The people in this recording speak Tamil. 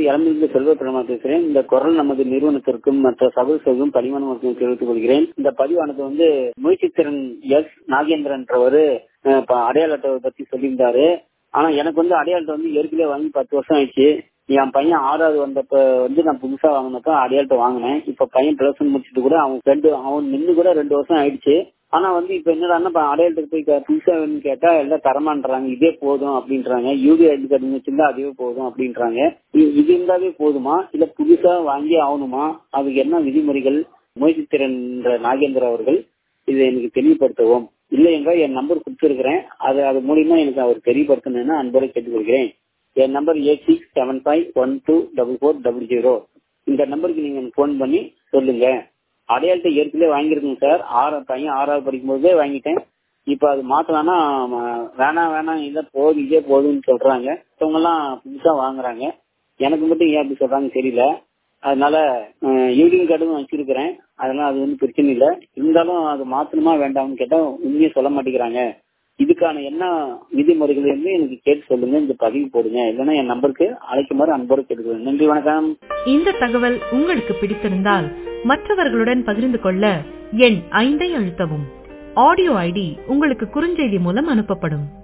இளம்பிலிருந்து செல்வ பெருமா பேசுகிறேன் இந்த குரல் நமது நிறுவனத்திற்கும் மற்ற சகோதரர்களும் பணிமனத்திற்கும் தெரிவித்துக் கொள்கிறேன் இந்த பதிவானது வந்து முயற்சித்திறன் எஸ் நாகேந்திரன்றவர் அடையாள அட்டை பத்தி சொல்லியிருந்தாரு ஆனா எனக்கு வந்து அடையாள அட்டை வந்து ஏற்கனவே வாங்கி பத்து வருஷம் ஆயிடுச்சு என் பையன் ஆறாவது வந்தப்ப வந்து நான் புதுசா வாங்கினப்ப அடையாளத்தை வாங்கினேன் இப்ப பையன் பிளஸ் முடிச்சுட்டு கூட அவன் ரெண்டு அவன் நின்று கூட ரெண்டு வருஷம் ஆயிடுச்சு ஆனா வந்து இப்ப என்னடா அடையாளத்துக்கு போய் புதுசா வேணும்னு கேட்டா எல்லாம் தரமான்றாங்க இதே போதும் அப்படின்றாங்க யூபி ஐடி கார்டு வச்சிருந்தா அதுவே போதும் அப்படின்றாங்க இது இருந்தாவே போதுமா இல்ல புதுசா வாங்கி ஆகணுமா அதுக்கு என்ன விதிமுறைகள் முயற்சித்திறன் நாகேந்திர அவர்கள் இதை எனக்கு தெளிவுபடுத்தவும் இல்லைங்க என் நம்பர் கொடுத்துருக்கிறேன் அது அது மூலியமா எனக்கு அவர் தெரியப்படுத்தணும்னு அன்போடு கேட்டுக்கொள்கிறேன் என் number eight six seven five one two double four double zero இந்த நம்பருக்கு நீங்க ஃபோன் பண்ணி சொல்லுங்க அடையாளத்தை ஏற்கனவே வாங்கியிருக்கேங்க சார் ஆறு பையன் ஆறாவது படிக்கும் போதே வாங்கிட்டேன் இப்ப அது மாத்தலாம்னா வேணாம் வேணாம் இதை போதும் இதே போதும்னு சொல்றாங்க மற்றவங்க எல்லாம் புதுசா வாங்குறாங்க எனக்கு மட்டும் ஏன் அப்படி சொல்றாங்க தெரியல அதனால யூடிஎம் கார்டும் வச்சிருக்கிறேன் அதெல்லாம் அது வந்து பிரச்சனை இல்லை இருந்தாலும் அது மாத்தணுமா வேண்டாம்னு கேட்டா உண்மையை சொல்ல மாட்டேங்கிறாங்க இதுக்கான என்ன விதிமுறைகள் வந்து எனக்கு கேட்டு சொல்லுங்க இந்த பதிவு போடுங்க இல்லைன்னா என் நம்பருக்கு அழைக்குமாறு அன்போடு கேட்டுக்கிறேன் நன்றி வணக்கம் இந்த தகவல் உங்களுக்கு பிடித்திருந்தால் மற்றவர்களுடன் பகிர்ந்து கொள்ள எண் ஐந்தை அழுத்தவும் ஆடியோ ஐடி உங்களுக்கு குறுஞ்செய்தி மூலம் அனுப்பப்படும்